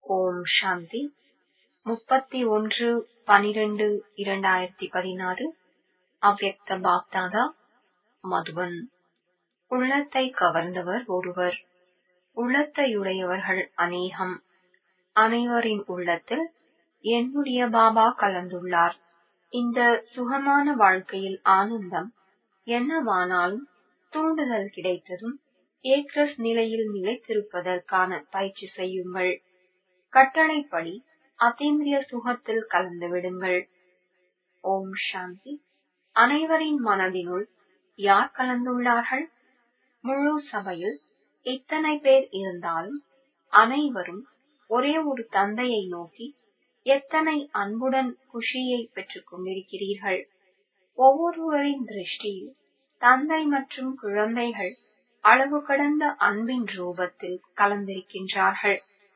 ஓம் சாந்தி முப்பத்தி ஒன்று பனிரெண்டு இரண்டாயிரத்தி பதினாறு அவ்யக்த பாப்தாதா மதுவன் உள்ளத்தை கவர்ந்தவர் ஒருவர் உள்ளத்தையுடையவர்கள் அநேகம் அனைவரின் உள்ளத்தில் என்னுடைய பாபா கலந்துள்ளார் இந்த சுகமான வாழ்க்கையில் ஆனந்தம் என்னவானாலும் தூண்டுதல் கிடைத்ததும் ஏக்ரஸ் நிலையில் நிலைத்திருப்பதற்கான பயிற்சி செய்யுங்கள் கட்டளைப்படி அத்தீந்திரிய சுகத்தில் கலந்து விடுங்கள் ஓம் சாந்தி அனைவரின் மனதினுள் யார் கலந்துள்ளார்கள் முழு சபையில் எத்தனை பேர் இருந்தாலும் அனைவரும் ஒரே ஒரு தந்தையை நோக்கி எத்தனை அன்புடன் குஷியை பெற்றுக் கொண்டிருக்கிறீர்கள் ஒவ்வொருவரின் திருஷ்டியில் தந்தை மற்றும் குழந்தைகள் அளவு கடந்த அன்பின் ரூபத்தில் கலந்திருக்கின்றார்கள்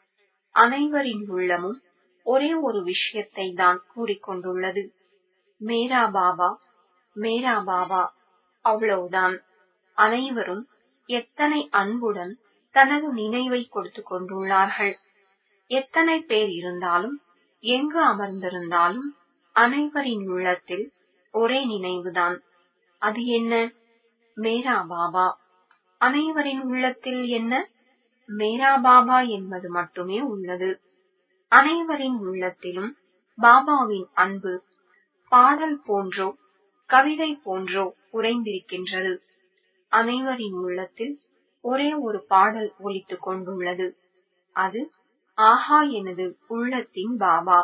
அனைவரின் உள்ளமும் ஒரே ஒரு விஷயத்தை தான் கூறிக்கொண்டுள்ளது மேரா பாபா மேரா பாபா அவ்வளவுதான் அனைவரும் எத்தனை அன்புடன் தனது நினைவை கொடுத்து கொண்டுள்ளார்கள் எத்தனை பேர் இருந்தாலும் எங்கு அமர்ந்திருந்தாலும் அனைவரின் உள்ளத்தில் ஒரே நினைவுதான் அது என்ன மேரா பாபா அனைவரின் உள்ளத்தில் என்ன மேரா பாபா என்பது மட்டுமே உள்ளது அனைவரின் உள்ளத்திலும் பாபாவின் அன்பு பாடல் போன்றோ கவிதை போன்றோ உறைந்திருக்கின்றது அனைவரின் உள்ளத்தில் ஒரே ஒரு பாடல் ஒலித்துக் கொண்டுள்ளது அது ஆஹா எனது உள்ளத்தின் பாபா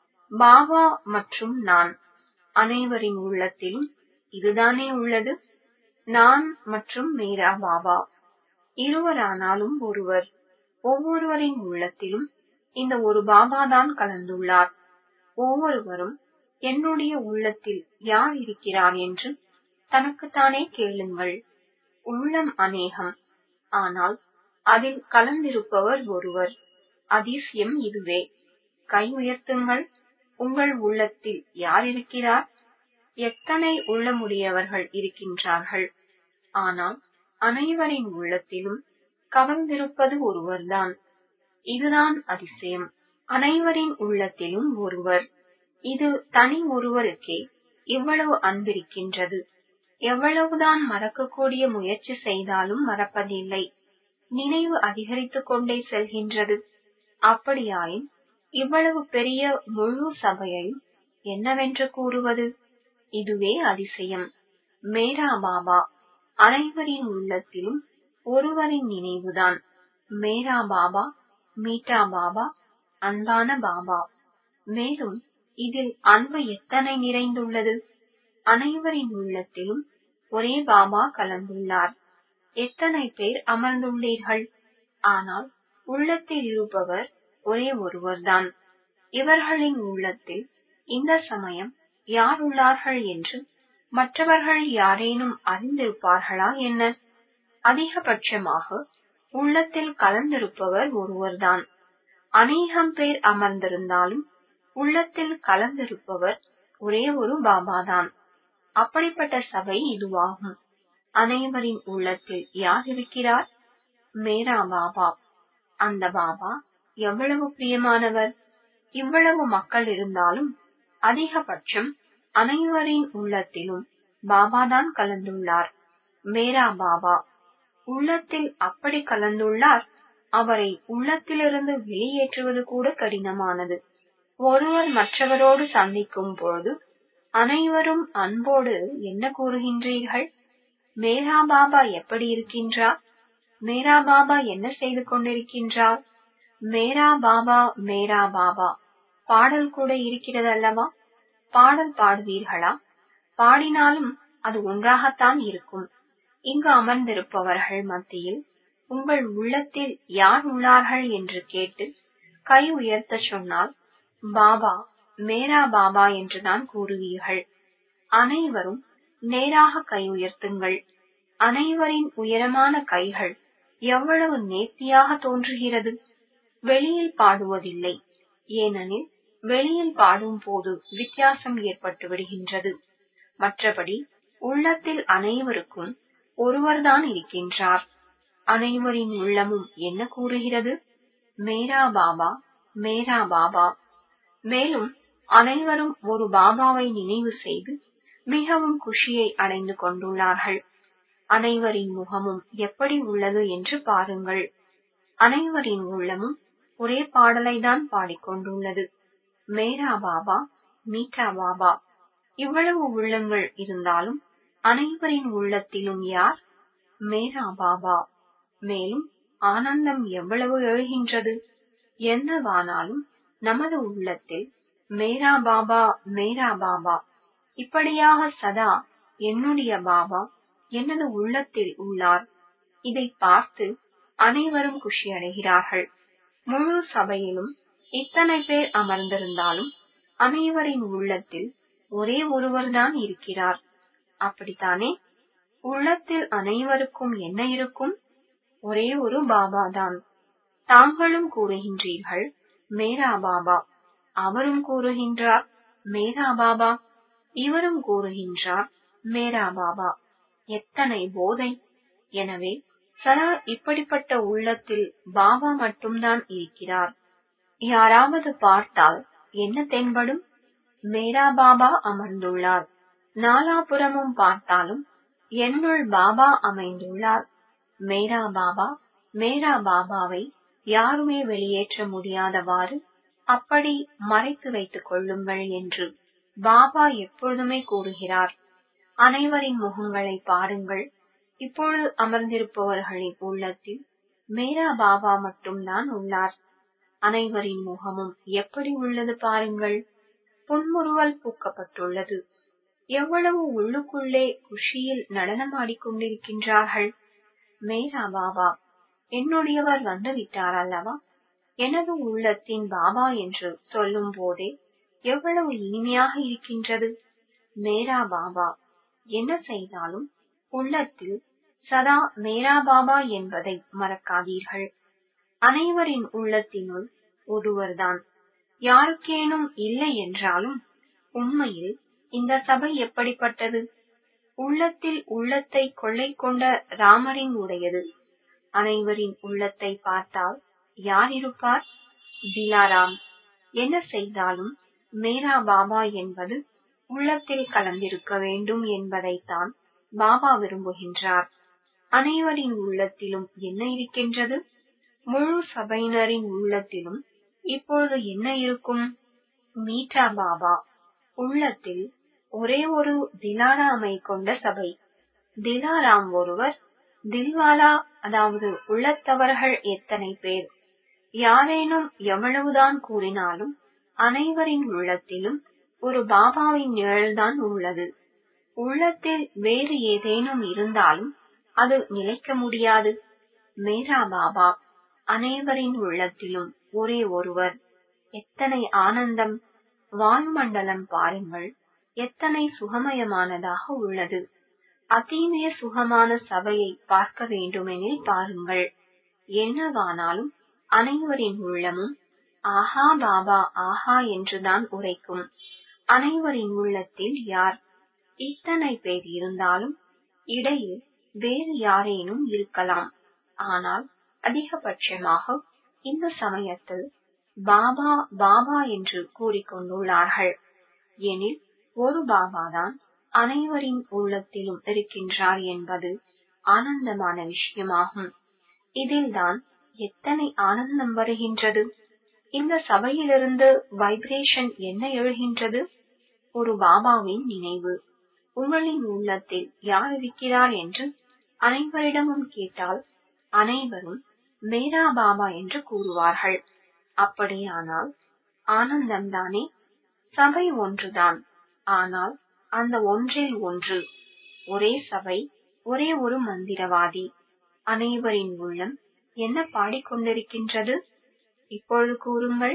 பாபா மற்றும் நான் அனைவரின் உள்ளத்திலும் இதுதானே உள்ளது நான் மற்றும் மேரா பாபா இருவரானாலும் ஒருவர் ஒவ்வொருவரின் உள்ளத்திலும் இந்த ஒரு பாபா தான் கலந்துள்ளார் ஒவ்வொருவரும் என்னுடைய உள்ளத்தில் யார் இருக்கிறார் என்று தனக்குத்தானே கேளுங்கள் உள்ளம் அநேகம் ஆனால் அதில் கலந்திருப்பவர் ஒருவர் அதிசயம் இதுவே கை உயர்த்துங்கள் உங்கள் உள்ளத்தில் யார் இருக்கிறார் எத்தனை உள்ளமுடையவர்கள் இருக்கின்றார்கள் ஆனால் அனைவரின் உள்ளத்திலும் கவர்ந்திருப்பது ஒருவர்தான் இதுதான் அதிசயம் அனைவரின் உள்ளத்திலும் ஒருவர் இது தனி ஒருவருக்கே இவ்வளவு அன்பிருக்கின்றது எவ்வளவுதான் மறக்கக்கூடிய முயற்சி செய்தாலும் மறப்பதில்லை நினைவு அதிகரித்துக் கொண்டே செல்கின்றது அப்படியாயின் இவ்வளவு பெரிய முழு சபையையும் என்னவென்று கூறுவது இதுவே அதிசயம் மேரா பாபா அனைவரின் உள்ளத்திலும் ஒருவரின் நினைவுதான் மேரா பாபா மீட்டா பாபா அன்பான பாபா மேலும் இதில் அன்பு எத்தனை நிறைந்துள்ளது அனைவரின் உள்ளத்திலும் ஒரே பாபா கலந்துள்ளார் எத்தனை பேர் அமர்ந்துள்ளீர்கள் ஆனால் உள்ளத்தில் இருப்பவர் ஒரே ஒருவர்தான் இவர்களின் உள்ளத்தில் இந்த சமயம் யார் உள்ளார்கள் என்று மற்றவர்கள் யாரேனும் அறிந்திருப்பார்களா என்ன அதிகபட்சமாக உள்ளத்தில் கலந்திருப்பவர் ஒருவர்தான் அநேகம் பேர் அமர்ந்திருந்தாலும் உள்ளத்தில் கலந்திருப்பவர் ஒரே ஒரு பாபாதான் அப்படிப்பட்ட சபை இதுவாகும் அனைவரின் உள்ளத்தில் யார் இருக்கிறார் மேரா பாபா அந்த பாபா எவ்வளவு பிரியமானவர் இவ்வளவு மக்கள் இருந்தாலும் அதிகபட்சம் அனைவரின் உள்ளத்திலும் பாபாதான் கலந்துள்ளார் மேரா பாபா உள்ளத்தில் அப்படி கலந்துள்ளார் அவரை உள்ளத்திலிருந்து வெளியேற்றுவது கூட கடினமானது ஒருவர் மற்றவரோடு சந்திக்கும் பொழுது அனைவரும் அன்போடு என்ன கூறுகின்றீர்கள் மேரா பாபா எப்படி இருக்கின்றார் மேரா பாபா என்ன செய்து கொண்டிருக்கின்றார் மேரா பாபா மேரா பாபா பாடல் கூட இருக்கிறது அல்லவா பாடல் பாடுவீர்களா பாடினாலும் அது ஒன்றாகத்தான் இருக்கும் இங்கு அமர்ந்திருப்பவர்கள் மத்தியில் உங்கள் உள்ளத்தில் யார் உள்ளார்கள் என்று கேட்டு கை உயர்த்த சொன்னால் பாபா மேரா பாபா என்றுதான் கூறுவீர்கள் அனைவரும் நேராக கை உயர்த்துங்கள் அனைவரின் உயரமான கைகள் எவ்வளவு நேர்த்தியாக தோன்றுகிறது வெளியில் பாடுவதில்லை ஏனெனில் வெளியில் பாடும் போது வித்தியாசம் ஏற்பட்டு விடுகின்றது மற்றபடி உள்ளத்தில் அனைவருக்கும் ஒருவர்தான் இருக்கின்றார் அனைவரின் உள்ளமும் என்ன கூறுகிறது மேரா பாபா மேரா பாபா மேலும் அனைவரும் ஒரு பாபாவை நினைவு செய்து மிகவும் குஷியை அடைந்து கொண்டுள்ளார்கள் அனைவரின் முகமும் எப்படி உள்ளது என்று பாருங்கள் அனைவரின் உள்ளமும் ஒரே பாடலை தான் பாடிக்கொண்டுள்ளது மேரா பாபா மீட்டா பாபா இவ்வளவு உள்ளங்கள் இருந்தாலும் அனைவரின் உள்ளத்திலும் யார் மேரா பாபா மேலும் ஆனந்தம் எவ்வளவு எழுகின்றது என்னவானாலும் நமது உள்ளத்தில் மேரா பாபா மேரா பாபா இப்படியாக சதா என்னுடைய பாபா எனது உள்ளத்தில் உள்ளார் இதை பார்த்து அனைவரும் குஷியடைகிறார்கள் முழு சபையிலும் இத்தனை பேர் அமர்ந்திருந்தாலும் அனைவரின் உள்ளத்தில் ஒரே ஒருவர்தான் இருக்கிறார் அப்படித்தானே உள்ளத்தில் அனைவருக்கும் என்ன இருக்கும் ஒரே ஒரு பாபா தான் தாங்களும் கூறுகின்றீர்கள் மேரா பாபா அவரும் கூறுகின்றார் மேரா பாபா இவரும் கூறுகின்றார் மேரா பாபா எத்தனை போதை எனவே சதா இப்படிப்பட்ட உள்ளத்தில் பாபா மட்டும்தான் இருக்கிறார் யாராவது பார்த்தால் என்ன தென்படும் மேரா பாபா அமர்ந்துள்ளார் நாலாபுறமும் பார்த்தாலும் என்னுள் பாபா அமைந்துள்ளார் மேரா பாபா மேரா பாபாவை யாருமே வெளியேற்ற முடியாதவாறு அப்படி மறைத்து வைத்துக் கொள்ளுங்கள் என்று பாபா எப்பொழுதுமே கூறுகிறார் அனைவரின் முகங்களை பாருங்கள் இப்பொழுது அமர்ந்திருப்பவர்களின் உள்ளத்தில் மேரா பாபா மட்டும்தான் உள்ளார் அனைவரின் முகமும் எப்படி உள்ளது பாருங்கள் புன்முறுவல் பூக்கப்பட்டுள்ளது எவ்வளவு உள்ளுக்குள்ளே குஷியில் நடனமாடிக் கொண்டிருக்கின்றார்கள் மேரா பாபா என்னுடையவர் வந்து விட்டார் அல்லவா எனது உள்ளத்தின் பாபா என்று சொல்லும் போதே எவ்வளவு இனிமையாக இருக்கின்றது மேரா பாபா என்ன செய்தாலும் உள்ளத்தில் சதா மேரா பாபா என்பதை மறக்காதீர்கள் அனைவரின் உள்ளத்தினுள் ஒருவர்தான் யாருக்கேனும் இல்லை என்றாலும் உண்மையில் இந்த சபை எப்படிப்பட்டது உள்ளத்தில் உள்ளத்தை கொள்ளை கொண்ட ராமரின் உடையது அனைவரின் உள்ளத்தை பார்த்தால் யார் இருப்பார் திலாராம் என்ன செய்தாலும் மேரா பாபா என்பது உள்ளத்தில் கலந்திருக்க வேண்டும் என்பதைத்தான் பாபா விரும்புகின்றார் அனைவரின் உள்ளத்திலும் என்ன இருக்கின்றது முழு சபையினரின் உள்ளத்திலும் இப்பொழுது என்ன இருக்கும் மீட்டா பாபா உள்ளத்தில் ஒரே ஒரு திலாராமை கொண்ட சபை திலாராம் ஒருவர் தில்வாலா அதாவது உள்ளத்தவர்கள் எத்தனை பேர் யாரேனும் எவ்வளவுதான் கூறினாலும் அனைவரின் உள்ளத்திலும் ஒரு பாபாவின் நிழல்தான் உள்ளது உள்ளத்தில் வேறு ஏதேனும் இருந்தாலும் அது நிலைக்க முடியாது மேரா பாபா அனைவரின் உள்ளத்திலும் ஒரே ஒருவர் எத்தனை ஆனந்தம் வாயுமண்டலம் பாருங்கள் எத்தனை சுகமயமானதாக உள்ளது அதீவிய சுகமான சபையை பார்க்க வேண்டுமெனில் பாருங்கள் என்னவானாலும் அனைவரின் உள்ளமும் ஆஹா பாபா ஆஹா என்றுதான் உரைக்கும் அனைவரின் உள்ளத்தில் யார் இத்தனை பேர் இருந்தாலும் இடையில் வேறு யாரேனும் இருக்கலாம் ஆனால் அதிகபட்சமாக இந்த சமயத்தில் பாபா பாபா என்று கூறிக்கொண்டுள்ளார்கள் எனில் ஒரு பாபாதான் அனைவரின் உள்ளத்திலும் இருக்கின்றார் என்பது ஆனந்தமான விஷயமாகும் இதில்தான் எத்தனை ஆனந்தம் வருகின்றது இந்த சபையிலிருந்து வைப்ரேஷன் என்ன எழுகின்றது ஒரு பாபாவின் நினைவு உங்களின் உள்ளத்தில் யார் இருக்கிறார் என்று அனைவரிடமும் கேட்டால் அனைவரும் மேரா பாபா என்று கூறுவார்கள் அப்படியானால் ஆனந்தம்தானே சபை ஒன்றுதான் ஆனால் அந்த ஒன்றில் ஒன்று ஒரே சபை ஒரே ஒரு மந்திரவாதி அனைவரின் உள்ளம் என்ன பாடிக்கொண்டிருக்கின்றது இப்பொழுது கூறுங்கள்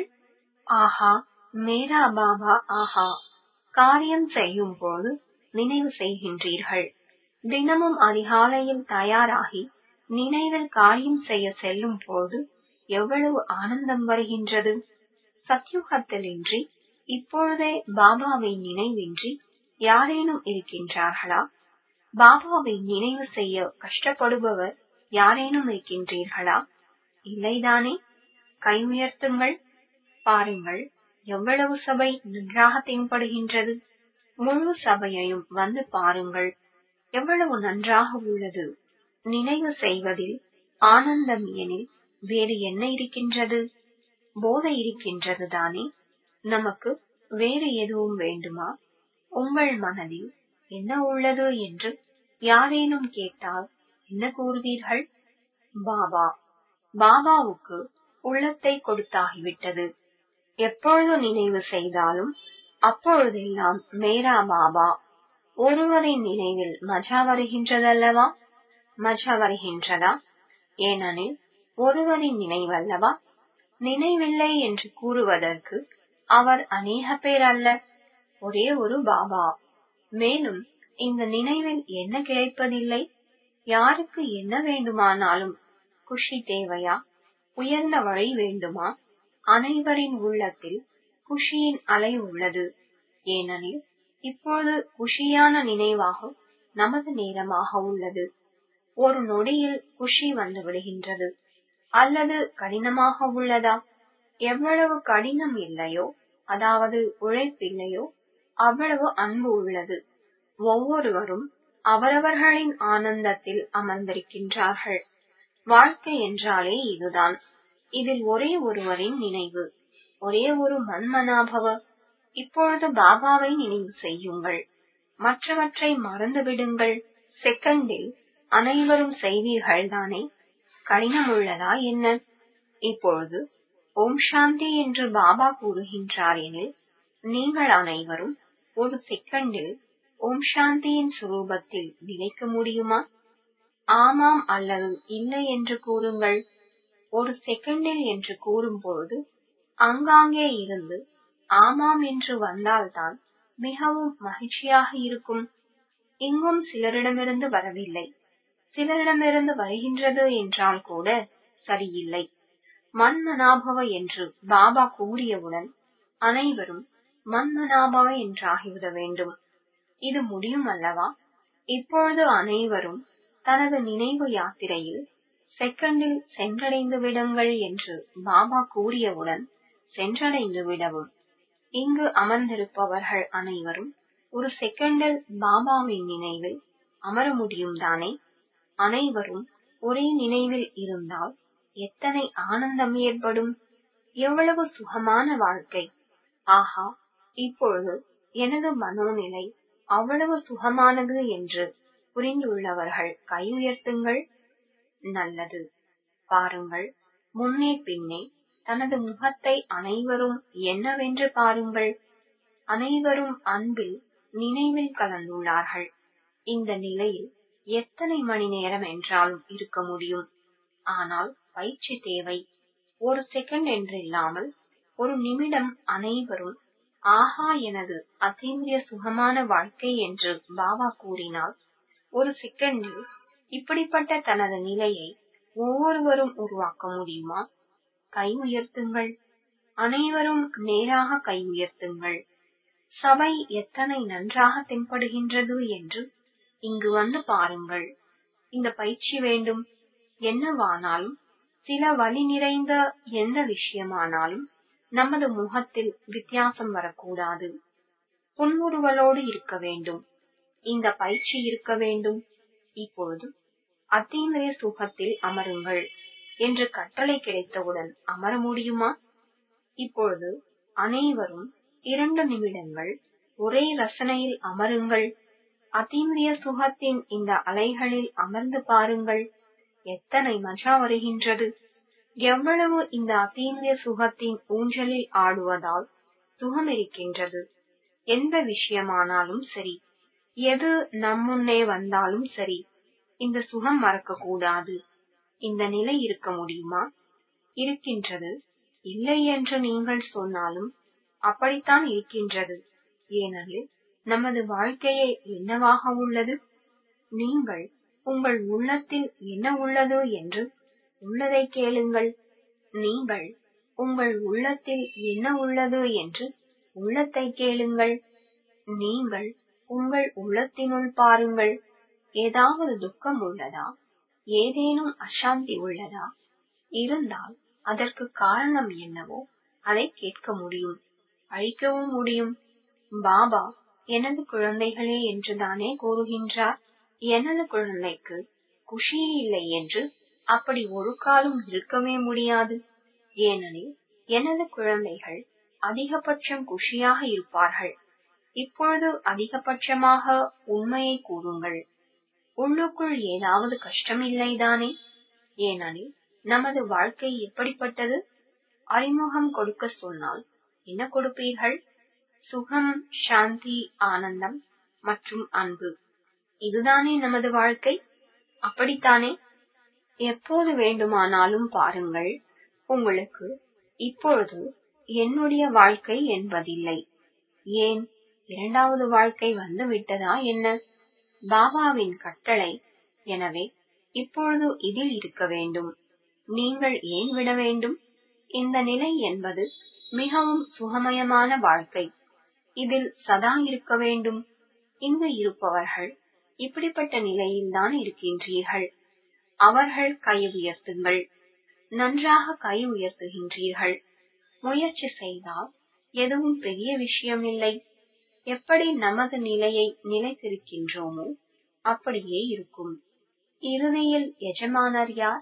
ஆஹா மேரா பாபா ஆஹா காரியம் செய்யும் போது நினைவு செய்கின்றீர்கள் தினமும் அதிகாலையில் தயாராகி நினைவில் காரியம் செய்ய செல்லும் போது எவ்வளவு ஆனந்தம் வருகின்றது சத்யுகத்திலின்றி இப்பொழுதே பாபாவை நினைவின்றி யாரேனும் இருக்கின்றார்களா பாபாவை நினைவு செய்ய கஷ்டப்படுபவர் யாரேனும் இருக்கின்றீர்களா இல்லைதானே கை உயர்த்துங்கள் பாருங்கள் எவ்வளவு சபை நன்றாக தென்படுகின்றது முழு சபையையும் வந்து பாருங்கள் எவ்வளவு நன்றாக உள்ளது நினைவு செய்வதில் ஆனந்தம் எனில் வேறு என்ன இருக்கின்றது போதை இருக்கின்றது தானே நமக்கு வேறு எதுவும் வேண்டுமா உங்கள் மனதில் என்ன உள்ளது என்று யாரேனும் கேட்டால் என்ன கூறுவீர்கள் பாபா பாபாவுக்கு உள்ளத்தை கொடுத்தாகிவிட்டது எப்பொழுது நினைவு செய்தாலும் அப்பொழுதெல்லாம் மேரா பாபா ஒருவரின் நினைவில் மஜா வருகின்றதல்லவா மஜா வருகின்றதா ஏனெனில் ஒருவரின் நினைவல்லவா நினைவில்லை என்று கூறுவதற்கு அவர் அநேக பேர் அல்ல ஒரே ஒரு பாபா மேலும் இந்த நினைவில் என்ன கிடைப்பதில்லை யாருக்கு என்ன வேண்டுமானாலும் குஷி தேவையா உயர்ந்த வழி வேண்டுமா அனைவரின் உள்ளத்தில் குஷியின் அலை உள்ளது ஏனெனில் இப்பொழுது குஷியான நினைவாக நமது நேரமாக உள்ளது ஒரு நொடியில் குஷி வந்து விடுகின்றது அல்லது கடினமாக உள்ளதா எவ்வளவு கடினம் இல்லையோ அதாவது உழைப்பில்லையோ அவ்வளவு அன்பு உள்ளது ஒவ்வொருவரும் அவரவர்களின் ஆனந்தத்தில் அமர்ந்திருக்கின்றார்கள் வாழ்க்கை என்றாலே இதுதான் இதில் ஒரே ஒருவரின் நினைவு ஒரே ஒரு மன்மனாபவ இப்பொழுது பாபாவை நினைவு செய்யுங்கள் மற்றவற்றை மறந்து விடுங்கள் செகண்டில் அனைவரும் செய்வீர்கள் தானே கடினம் உள்ளதா என்ன இப்பொழுது ஓம் சாந்தி என்று பாபா கூறுகின்றார் எனில் நீங்கள் அனைவரும் ஒரு செகண்டில் ஓம் சாந்தியின் சுரூபத்தில் நிலைக்க முடியுமா ஆமாம் அல்லது இல்லை என்று கூறுங்கள் ஒரு செகண்டில் என்று கூறும்பொழுது அங்காங்கே இருந்து ஆமாம் என்று வந்தால்தான் மிகவும் மகிழ்ச்சியாக இருக்கும் இங்கும் சிலரிடமிருந்து வரவில்லை சிலரிடமிருந்து வருகின்றது என்றால் கூட சரியில்லை மன்மனாபவ என்று பாபா கூறியவுடன் அனைவரும் மன்மனாபவ என்றாகிவிட வேண்டும் இது முடியும் அல்லவா இப்பொழுது அனைவரும் தனது நினைவு யாத்திரையில் செகண்டில் சென்றடைந்து விடுங்கள் என்று பாபா கூறியவுடன் சென்றடைந்து விடவும் இங்கு அமர்ந்திருப்பவர்கள் அனைவரும் ஒரு செகண்டில் பாபாவின் நினைவில் அமர முடியும் தானே அனைவரும் ஒரே நினைவில் இருந்தால் எத்தனை ஆனந்தம் ஏற்படும் எவ்வளவு சுகமான வாழ்க்கை ஆஹா இப்பொழுது எனது மனோநிலை அவ்வளவு சுகமானது என்று புரிந்துள்ளவர்கள் கை உயர்த்துங்கள் நல்லது பாருங்கள் முன்னே பின்னே தனது முகத்தை அனைவரும் என்னவென்று பாருங்கள் அனைவரும் அன்பில் நினைவில் கலந்துள்ளார்கள் இந்த நிலையில் எத்தனை மணி நேரம் என்றாலும் இருக்க முடியும் ஆனால் பயிற்சி தேவை ஒரு செகண்ட் என்றில்லாமல் ஒரு நிமிடம் அனைவரும் ஆஹா எனது அத்தீந்திரிய சுகமான வாழ்க்கை என்று பாபா கூறினால் ஒரு செகண்டில் இப்படிப்பட்ட தனது நிலையை ஒவ்வொருவரும் உருவாக்க முடியுமா கை உயர்த்துங்கள் அனைவரும் நேராக கை உயர்த்துங்கள் சபை எத்தனை நன்றாக தென்படுகின்றது என்று இங்கு வந்து பாருங்கள் இந்த பயிற்சி வேண்டும் என்னவானாலும் சில வலி நிறைந்த எந்த விஷயமானாலும் நமது முகத்தில் வித்தியாசம் வரக்கூடாது புன்முறுவலோடு இருக்க வேண்டும் இந்த பயிற்சி இருக்க வேண்டும் இப்பொழுது அத்தீந்திரிய சுகத்தில் அமருங்கள் என்று கட்டளை கிடைத்தவுடன் அமர முடியுமா இப்பொழுது அனைவரும் இரண்டு நிமிடங்கள் ஒரே ரசனையில் அமருங்கள் அத்தீந்திரிய சுகத்தின் இந்த அலைகளில் அமர்ந்து பாருங்கள் எத்தனை மஜா வருகின்றது எவ்வளவு இந்த அத்தீந்திரிய சுகத்தின் ஊஞ்சலில் ஆடுவதால் சுகம் இருக்கின்றது எந்த விஷயமானாலும் சரி எது நம்முன்னே வந்தாலும் சரி இந்த சுகம் மறக்க கூடாது இந்த நிலை இருக்க முடியுமா இருக்கின்றது இல்லை என்று நீங்கள் சொன்னாலும் அப்படித்தான் இருக்கின்றது ஏனெனில் நமது வாழ்க்கையே என்னவாக உள்ளது நீங்கள் உங்கள் உள்ளத்தில் என்ன உள்ளது என்று உள்ளதை கேளுங்கள் நீங்கள் உங்கள் உள்ளத்தில் என்ன உள்ளது என்று உள்ளத்தை கேளுங்கள் நீங்கள் உங்கள் உள்ளத்தினுள் பாருங்கள் ஏதாவது துக்கம் உள்ளதா ஏதேனும் அசாந்தி உள்ளதா இருந்தால் அதற்கு காரணம் என்னவோ அதை கேட்க முடியும் அழிக்கவும் முடியும் பாபா எனது குழந்தைகளே என்று தானே கூறுகின்றார் எனது குழந்தைக்கு குஷியே இல்லை என்று அப்படி ஒரு காலம் இருக்கவே முடியாது ஏனெனில் எனது குழந்தைகள் அதிகபட்சம் குஷியாக இருப்பார்கள் இப்பொழுது அதிகபட்சமாக உண்மையை கூறுங்கள் உள்ளுக்குள் ஏதாவது கஷ்டம் இல்லைதானே ஏனெனில் நமது வாழ்க்கை எப்படிப்பட்டது அறிமுகம் கொடுக்க சொன்னால் என்ன கொடுப்பீர்கள் சுகம் சாந்தி ஆனந்தம் மற்றும் அன்பு இதுதானே நமது வாழ்க்கை அப்படித்தானே எப்போது வேண்டுமானாலும் பாருங்கள் உங்களுக்கு இப்பொழுது என்னுடைய வாழ்க்கை என்பதில்லை ஏன் இரண்டாவது வாழ்க்கை வந்து விட்டதா என்ன பாபாவின் கட்டளை எனவே இப்பொழுது இதில் இருக்க வேண்டும் நீங்கள் ஏன் விட வேண்டும் இந்த நிலை என்பது மிகவும் சுகமயமான வாழ்க்கை இதில் சதா இருக்க வேண்டும் இங்கு இருப்பவர்கள் இப்படிப்பட்ட நிலையில்தான் இருக்கின்றீர்கள் அவர்கள் கை உயர்த்துங்கள் நன்றாக கை உயர்த்துகின்றீர்கள் முயற்சி செய்தால் எதுவும் பெரிய விஷயம் இல்லை எப்படி நமது நிலையை நிலைத்திருக்கின்றோமோ அப்படியே இருக்கும் இறுதியில் எஜமானர் யார்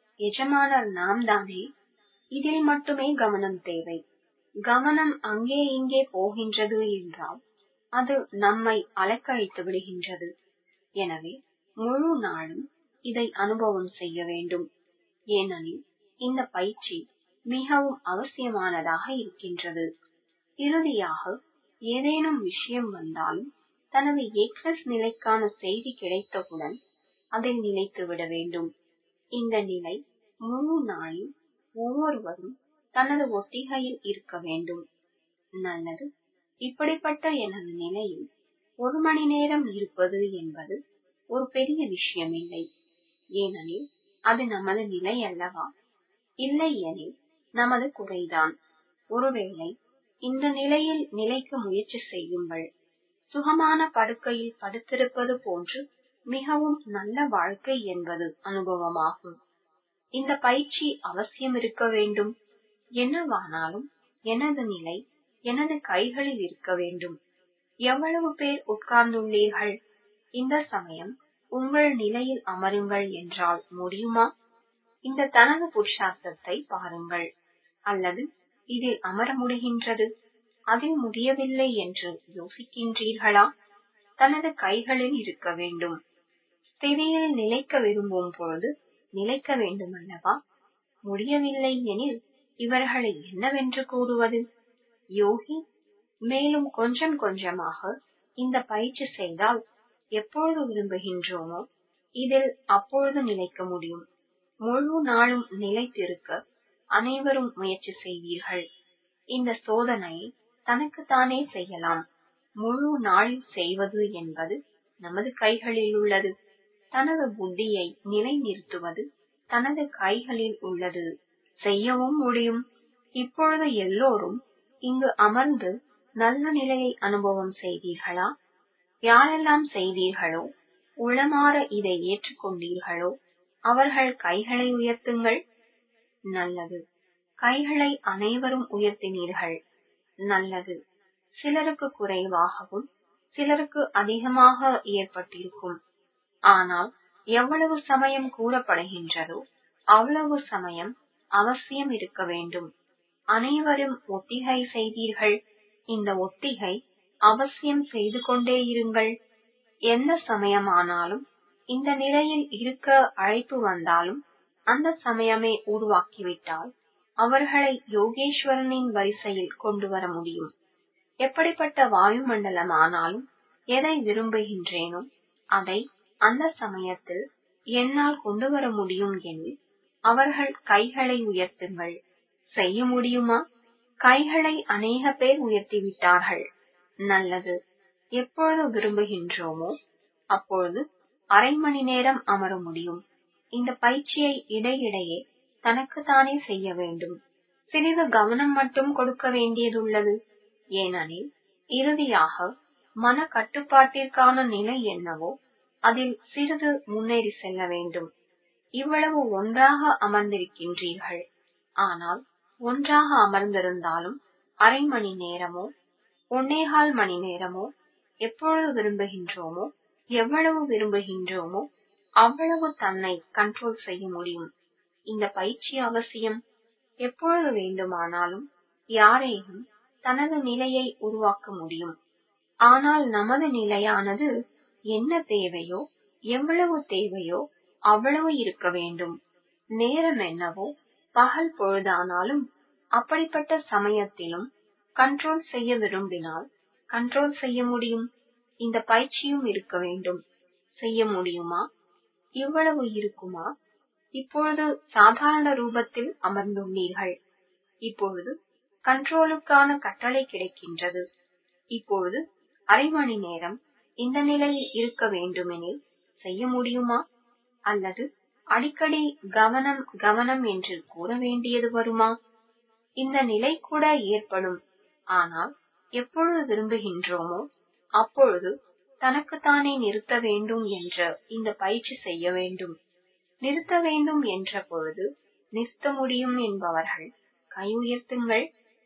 எஜமானர் நாம் தானே இதில் மட்டுமே கவனம் தேவை கவனம் அங்கே இங்கே போகின்றது என்றால் அது நம்மை அலக்கழித்து விடுகின்றது எனவே முழு நாளும் இதை அனுபவம் செய்ய வேண்டும் ஏனெனில் இந்த பயிற்சி மிகவும் அவசியமானதாக இருக்கின்றது இறுதியாக ஏதேனும் விஷயம் வந்தாலும் தனது ஏக்னஸ் நிலைக்கான செய்தி கிடைத்தவுடன் அதில் நிலைத்து விட வேண்டும் இந்த நிலை முழு நாளில் ஒவ்வொருவரும் தனது ஒத்திகையில் இருக்க வேண்டும் நல்லது இப்படிப்பட்ட எனது நிலையில் ஒரு மணி நேரம் இருப்பது என்பது ஒரு பெரிய விஷயம் இல்லை ஏனெனில் அது நமது நிலை அல்லவா இல்லை எனில் நமது குறைதான் ஒருவேளை இந்த நிலையில் நிலைக்க முயற்சி செய்யுங்கள் சுகமான படுக்கையில் படுத்திருப்பது போன்று மிகவும் நல்ல வாழ்க்கை என்பது அனுபவமாகும் இந்த பயிற்சி அவசியம் இருக்க வேண்டும் என்னவானாலும் எனது நிலை எனது கைகளில் இருக்க வேண்டும் எவ்வளவு பேர் உட்கார்ந்துள்ளீர்கள் இந்த சமயம் உங்கள் நிலையில் அமருங்கள் என்றால் முடியுமா இந்த தனது புருஷார்த்தத்தை பாருங்கள் அல்லது இதில் அமர முடிகின்றது அதில் முடியவில்லை என்று யோசிக்கின்றீர்களா தனது கைகளில் இருக்க வேண்டும் ஸ்திதியில் நிலைக்க விரும்பும் பொழுது நிலைக்க வேண்டும் அல்லவா முடியவில்லை எனில் இவர்களை என்னவென்று கூறுவது யோகி மேலும் கொஞ்சம் கொஞ்சமாக இந்த பயிற்சி செய்தால் எப்பொழுது விரும்புகின்றோமோ இதில் அப்பொழுது நிலைக்க முடியும் முழு நாளும் நிலைத்திருக்க அனைவரும் முயற்சி செய்வீர்கள் இந்த சோதனையை தனக்குத்தானே செய்யலாம் முழு நாளில் செய்வது என்பது நமது கைகளில் உள்ளது தனது புத்தியை நிலைநிறுத்துவது தனது கைகளில் உள்ளது செய்யவும் முடியும் இப்பொழுது எல்லோரும் இங்கு அமர்ந்து நல்ல நிலையை அனுபவம் செய்தீர்களா யாரெல்லாம் செய்தீர்களோ உளமாற இதை ஏற்றுக்கொண்டீர்களோ அவர்கள் கைகளை உயர்த்துங்கள் நல்லது கைகளை அனைவரும் உயர்த்தினீர்கள் நல்லது சிலருக்கு குறைவாகவும் சிலருக்கு அதிகமாக ஏற்பட்டிருக்கும் ஆனால் எவ்வளவு சமயம் கூறப்படுகின்றதோ அவ்வளவு சமயம் அவசியம் இருக்க வேண்டும் அனைவரும் ஒத்திகை செய்தீர்கள் இந்த ஒத்திகை அவசியம் செய்து கொண்டே இருங்கள் எந்த சமயமானாலும் இந்த நிலையில் இருக்க அழைப்பு வந்தாலும் அந்த சமயமே உருவாக்கிவிட்டால் அவர்களை யோகேஸ்வரனின் வரிசையில் கொண்டு வர முடியும் எப்படிப்பட்ட வாயுமண்டலமானாலும் எதை விரும்புகின்றேனோ அதை அந்த சமயத்தில் என்னால் கொண்டு வர முடியும் எனில் அவர்கள் கைகளை உயர்த்துங்கள் செய்ய முடியுமா கைகளை அநேக பேர் உயர்த்திவிட்டார்கள் நல்லது எப்பொழுது விரும்புகின்றோமோ அப்பொழுது அரை மணி நேரம் அமர முடியும் இந்த பயிற்சியை இடையிடையே தனக்குத்தானே செய்ய வேண்டும் சிறிது கவனம் மட்டும் கொடுக்க வேண்டியதுள்ளது ஏனெனில் இறுதியாக மன கட்டுப்பாட்டிற்கான நிலை என்னவோ அதில் சிறிது முன்னேறி செல்ல வேண்டும் இவ்வளவு ஒன்றாக அமர்ந்திருக்கின்றீர்கள் ஆனால் ஒன்றாக அமர்ந்திருந்தாலும் அரை மணி நேரமோ ஒன்னேகால் மணி நேரமோ எப்பொழுது விரும்புகின்றோமோ எவ்வளவு விரும்புகின்றோமோ அவ்வளவு தன்னை கண்ட்ரோல் செய்ய முடியும் இந்த பயிற்சி அவசியம் எப்பொழுது வேண்டுமானாலும் யாரேனும் தனது நிலையை உருவாக்க முடியும் ஆனால் நமது நிலையானது என்ன தேவையோ எவ்வளவு தேவையோ அவ்வளவு இருக்க வேண்டும் நேரம் என்னவோ பகல் பொழுதானாலும் அப்படிப்பட்ட சமயத்திலும் கண்ட்ரோல் செய்ய விரும்பினால் கண்ட்ரோல் செய்ய முடியும் இந்த பயிற்சியும் இருக்க வேண்டும் செய்ய முடியுமா இவ்வளவு இருக்குமா இப்பொழுது சாதாரண ரூபத்தில் அமர்ந்துள்ளீர்கள் இப்பொழுது கண்ட்ரோலுக்கான கட்டளை கிடைக்கின்றது இப்பொழுது அரை மணி நேரம் இந்த நிலையில் இருக்க வேண்டுமெனில் செய்ய முடியுமா அல்லது அடிக்கடி கவனம் கவனம் என்று கூற வேண்டியது வருமா இந்த நிலை கூட ஏற்படும் ஆனால் எப்பொழுது விரும்புகின்றோமோ அப்பொழுது தனக்குத்தானே நிறுத்த வேண்டும் என்ற இந்த பயிற்சி செய்ய வேண்டும் நிறுத்த வேண்டும் என்ற பொழுது நிறுத்த முடியும் என்பவர்கள் கை உயர்த்துங்கள்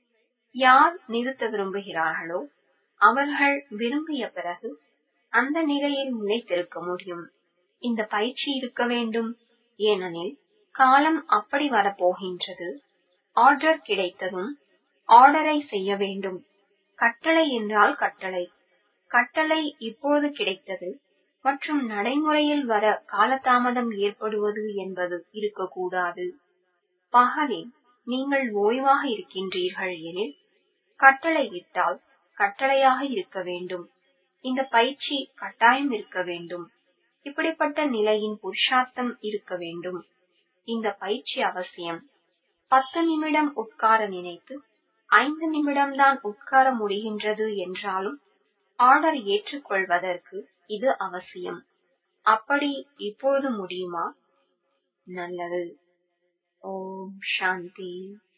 யார் நிறுத்த விரும்புகிறார்களோ அவர்கள் விரும்பிய பிறகு அந்த நிலையில் நிலைத்திருக்க முடியும் இந்த பயிற்சி இருக்க வேண்டும் ஏனெனில் காலம் அப்படி வரப்போகின்றது ஆர்டர் கிடைத்ததும் ஆர்டரை செய்ய வேண்டும் கட்டளை என்றால் கட்டளை கட்டளை இப்பொழுது கிடைத்தது மற்றும் நடைமுறையில் வர காலதாமதம் ஏற்படுவது என்பது இருக்கக்கூடாது பகலில் நீங்கள் ஓய்வாக இருக்கின்றீர்கள் எனில் கட்டளை இட்டால் கட்டளையாக இருக்க வேண்டும் இந்த பயிற்சி கட்டாயம் இருக்க வேண்டும் இப்படிப்பட்ட நிலையின் புருஷார்த்தம் இருக்க வேண்டும் இந்த பயிற்சி அவசியம் பத்து நிமிடம் உட்கார நினைத்து ஐந்து நிமிடம்தான் உட்கார முடிகின்றது என்றாலும் ஆர்டர் ஏற்றுக்கொள்வதற்கு இது அவசியம் அப்படி இப்பொழுது முடியுமா நல்லது ஓம் சாந்தி